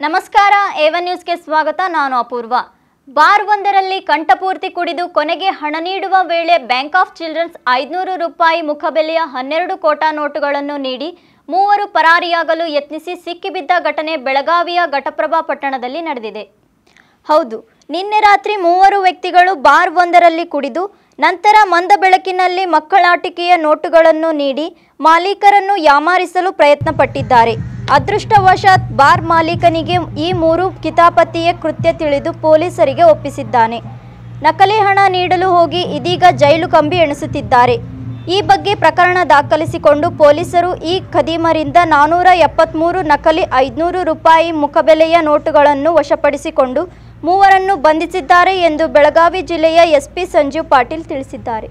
ನಮಸ್ಕಾರ ಏವನ್ ನ್ಯೂಸ್ಗೆ ಸ್ವಾಗತ ನಾನು ಅಪೂರ್ವ ಬಾರ್ ಒಂದರಲ್ಲಿ ಕಂಠಪೂರ್ತಿ ಕುಡಿದು ಕೊನೆಗೆ ಹಣ ನೀಡುವ ವೇಳೆ ಬ್ಯಾಂಕ್ ಆಫ್ ಚಿಲ್ಡ್ರನ್ಸ್ ಐದುನೂರು ರೂಪಾಯಿ ಮುಖಬೆಲೆಯ ಹನ್ನೆರಡು ಕೋಟಾ ನೋಟುಗಳನ್ನು ನೀಡಿ ಮೂವರು ಪರಾರಿಯಾಗಲು ಯತ್ನಿಸಿ ಸಿಕ್ಕಿಬಿದ್ದ ಘಟನೆ ಬೆಳಗಾವಿಯ ಘಟಪ್ರಭಾ ಪಟ್ಟಣದಲ್ಲಿ ನಡೆದಿದೆ ಹೌದು ನಿನ್ನೆ ರಾತ್ರಿ ಮೂವರು ವ್ಯಕ್ತಿಗಳು ಬಾರ್ ಒಂದರಲ್ಲಿ ಕುಡಿದು ನಂತರ ಮಂದ ಬೆಳಕಿನಲ್ಲಿ ಮಕ್ಕಳಾಟಿಕೆಯ ನೋಟುಗಳನ್ನು ನೀಡಿ ಮಾಲೀಕರನ್ನು ಯಾಮಾರಿಸಲು ಪ್ರಯತ್ನಪಟ್ಟಿದ್ದಾರೆ ಅದೃಷ್ಟವಶಾತ್ ಬಾರ್ ಮಾಲೀಕನಿಗೆ ಈ ಮೂರು ಕಿತಾಪತಿಯ ಕೃತ್ಯ ತಿಳಿದು ಪೊಲೀಸರಿಗೆ ಒಪ್ಪಿಸಿದ್ದಾನೆ ನಕಲಿ ಹಣ ನೀಡಲು ಹೋಗಿ ಇದೀಗ ಜೈಲು ಕಂಬಿ ಎಣಿಸುತ್ತಿದ್ದಾರೆ ಈ ಬಗ್ಗೆ ಪ್ರಕರಣ ದಾಖಲಿಸಿಕೊಂಡು ಪೊಲೀಸರು ಈ ಖದೀಮರಿಂದ ನಾನೂರ ಎಪ್ಪತ್ತ್ಮೂರು ನಕಲಿ ಐದುನೂರು ರೂಪಾಯಿ ಮುಖಬೆಲೆಯ ನೋಟುಗಳನ್ನು ವಶಪಡಿಸಿಕೊಂಡು ಮೂವರನ್ನು ಬಂಧಿಸಿದ್ದಾರೆ ಎಂದು ಬೆಳಗಾವಿ ಜಿಲ್ಲೆಯ ಎಸ್ಪಿ ಸಂಜೀವ್ ಪಾಟೀಲ್ ತಿಳಿಸಿದ್ದಾರೆ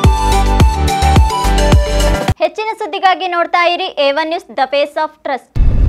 ಹೆಚ್ಚಿನ ಸುದ್ದಿಗಾಗಿ ನೋಡ್ತಾ ಇರಿ A one news the face of trust